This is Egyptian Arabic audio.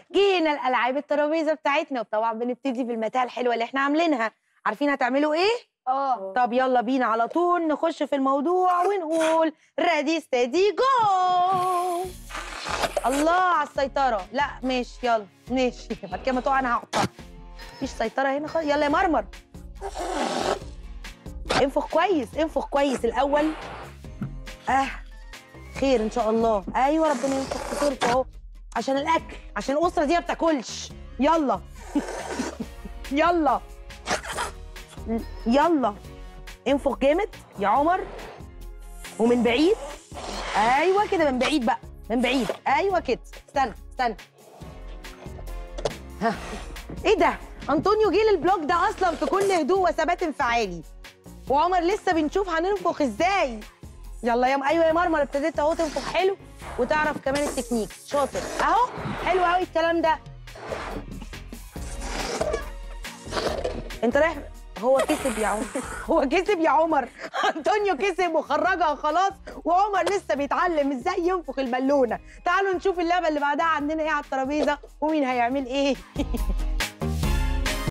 جينا الالعاب الترابيزه بتاعتنا وطبعا بنبتدي بالمتاهه الحلوه اللي احنا عاملينها عارفين هتعملوا ايه اه طب يلا بينا على طول نخش في الموضوع ونقول ريدي ستيدي جو الله على السيطرة لا ماشي يلا ماشي بعد كده ما تقع انا هقطع مفيش سيطرة هنا خالص يلا يا مرمر انفخ كويس انفخ كويس الأول اه خير ان شاء الله ايوه ربنا ينفخ في صورته اهو عشان الاكل عشان الاسره دي ما بتاكلش يلا يلا يلا انفخ جامد يا عمر ومن بعيد ايوه كده من بعيد بقى من بعيد ايوه كده استنى استنى ها ايه ده انطونيو جه للبلوك ده اصلا في كل هدوء وثبات انفعالي وعمر لسه بنشوف هننفخ ازاي يلا يا م... ايوه يا مرمر ابتديت اهو تنفخ حلو وتعرف كمان التكنيك شاطر اهو حلو قوي الكلام ده انت رايح هو كسب يا عمر هو كسب يا عمر انطونيو كسب وخرجها خلاص وعمر لسه بيتعلم ازاي ينفخ البالونه تعالوا نشوف اللعبه اللي بعدها عندنا ايه على الترابيزه ومين هيعمل ايه